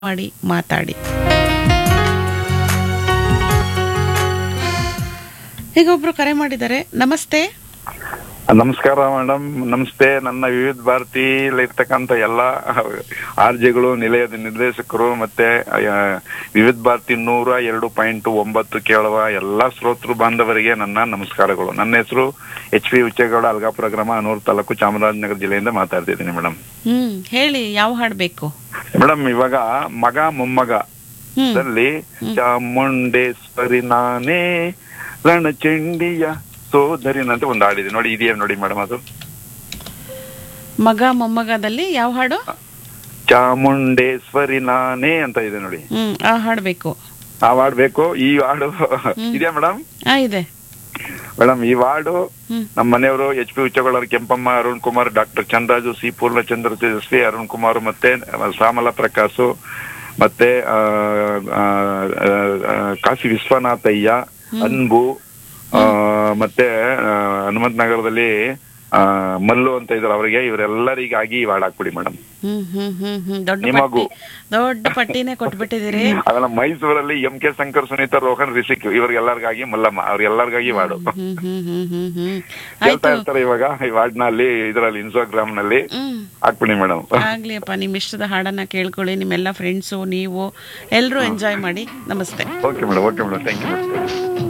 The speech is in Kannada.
ಮಾಡಿ ಮಾತಾಡಿ ಈಗ ಒಬ್ರು ಕರೆ ಮಾಡಿದ್ದಾರೆ ನಮಸ್ತೆ ನಮಸ್ಕಾರ ಮೇಡಮ್ ನಮಸ್ತೆ ನನ್ನ ವಿವಿಧ ಭಾರತಿಯಲ್ಲಿ ಇರ್ತಕ್ಕಂಥ ಎಲ್ಲ ಆರ್ಜೆಗಳು ನಿಲಯದ ನಿರ್ದೇಶಕರು ಮತ್ತೆ ಆ, ವಿವಿಧ ಭಾರತಿ ನೂರ ಎರಡು ಪಾಯಿಂಟ್ ಒಂಬತ್ತು ಕೇಳುವ ಎಲ್ಲಾ ಶ್ರೋತೃ ಬಾಂಧವರಿಗೆ ನನ್ನ ನಮಸ್ಕಾರಗಳು ನನ್ನ ಹೆಸರು ಎಚ್ ಪಿ ಉಚ್ಚೇಗೌಡ ಅಲ್ಗಾಪುರ ಗ್ರಾಮ ಅನೂರು ತಾಲೂಕು ಚಾಮರಾಜನಗರ ಜಿಲ್ಲೆಯಿಂದ ಮಾತಾಡ್ತಿದ್ದೀನಿ ಮೇಡಮ್ ಹ್ಮ್ ಹೇಳಿ ಯಾವ ಹಾಡು ಬೇಕು ಮೇಡಮ್ ಇವಾಗ ಮಗ ಮೊಮ್ಮಗ ಹ್ಮ್ ದಲ್ಲಿ ಚಾಮುಂಡೇಶ್ವರಿ ನಾನೇ ರಣಚಂಡಿಯ ಸೋದರಿನಂತ ಒಂದು ಹಾಡಿದೆ ನೋಡಿ ಇದೆಯಾ ನೋಡಿ ಮೇಡಮ್ ಅದು ಮಗ ಮೊಮ್ಮಗದಲ್ಲಿ ಯಾವ ಹಾಡು ಚಾಮುಂಡೇಶ್ವರಿ ನಾನೇ ಅಂತ ಇದೆ ನೋಡಿ ಹ್ಮ್ ಆ ಹಾಡು ಬೇಕು ಆ ಹಾಡು ಬೇಕು ಈ ಹಾಡು ಇದೆಯಾ ಮೇಡಮ್ ಆ ಇದೆ ಮೇಡಮ್ ಈ ಹಾಡು ಹ್ಮ್ ನಮ್ಮ ಮನೆಯವರು ಎಚ್ ಪಿ ಉಚ್ಚಗೊಳ್ಳರ ಕೆಂಪಮ್ಮ ಅರುಣ್ ಕುಮಾರ್ ಡಾಕ್ಟರ್ ಚಂದ್ರಾಜು ಸಿ ಪೂರ್ಣಚಂದ್ರ ತೇಜಸ್ವಿ ಅರುಣ್ ಕುಮಾರ್ ಮತ್ತೆ ಶ್ಯಾಮಲ ಪ್ರಕಾಶ್ ಮತ್ತೆ ಆ, ಆ, ಆ, ಕಾಶಿ ವಿಶ್ವನಾಥಯ್ಯ ಅನ್ಬು ಆ, ಮತ್ತೆ ಆ, ಹನುಮಂತ ನಗರದಲ್ಲಿ ಆ, ಮಲ್ಲು ಅಂತ ಇದ್ರು ಅವರಿಗೆ ಇವರೆಲ್ಲರಿಗಾಗಿ ಈ ಹಾಡು ಹಾಕ್ಬಿಡಿ ಮೇಡಮ್ ಹ್ಮ್ ಹ್ಮ್ ಹ್ಮ್ ಹ್ಮ್ ದೊಡ್ಡ ನಿಮಗೂ. ಪಟ್ಟಿ ದೊಡ್ಡ ಪಟ್ಟಿನೇ ಕೊಟ್ಬಿಟ್ಟಿದ್ದೀರಿ ಅದನ್ನ ಮೈಸೂರಲ್ಲಿ ಎಂ ಕೆ ಶಂಕರ್ ಸುನೀತಾ ರೋಹನ್ ರಿಷಿಕ್ ಇವ್ರಿಗೆಲ್ಲರಿಗಾಗಿ ಮಲ್ಲಮ್ಮ ಅವ್ರಿಗೆಲ್ಲರಿಗಾಗಿ ಹಾಡು ಹ್ಮ್ ಹ್ಮ್ ಹ್ಮ್ ಹ್ಮ್ ಹ್ಮ್ ಕೇಳ್ತಾ ಆಯ್ತು ಇರ್ತಾರೆ ಇವಾಗ ಈ ಹಾಡ್ನ ಅಲ್ಲಿ ಇದ್ರಲ್ಲಿ ಇನ್ಸ್ಟಾಗ್ರಾಮ್ ನಲ್ಲಿ ಹ್ಮ್ ಹಾಕ್ಬಿಡಿ ಮೇಡಮ್ ಆಗ್ಲಿ ಅಪ್ಪ ನಿಮ್ಮ ಇಷ್ಟದ ಹಾಡನ್ನ ಕೇಳ್ಕೊಳ್ಳಿ ನಿಮ್ಮೆಲ್ಲ ಫ್ರೆಂಡ್ಸು ನೀವು ಎಲ್ಲರೂ ಎಂಜಾಯ್ ಮಾಡಿ ನಮಸ್ತೆ okay madam okay madam thank you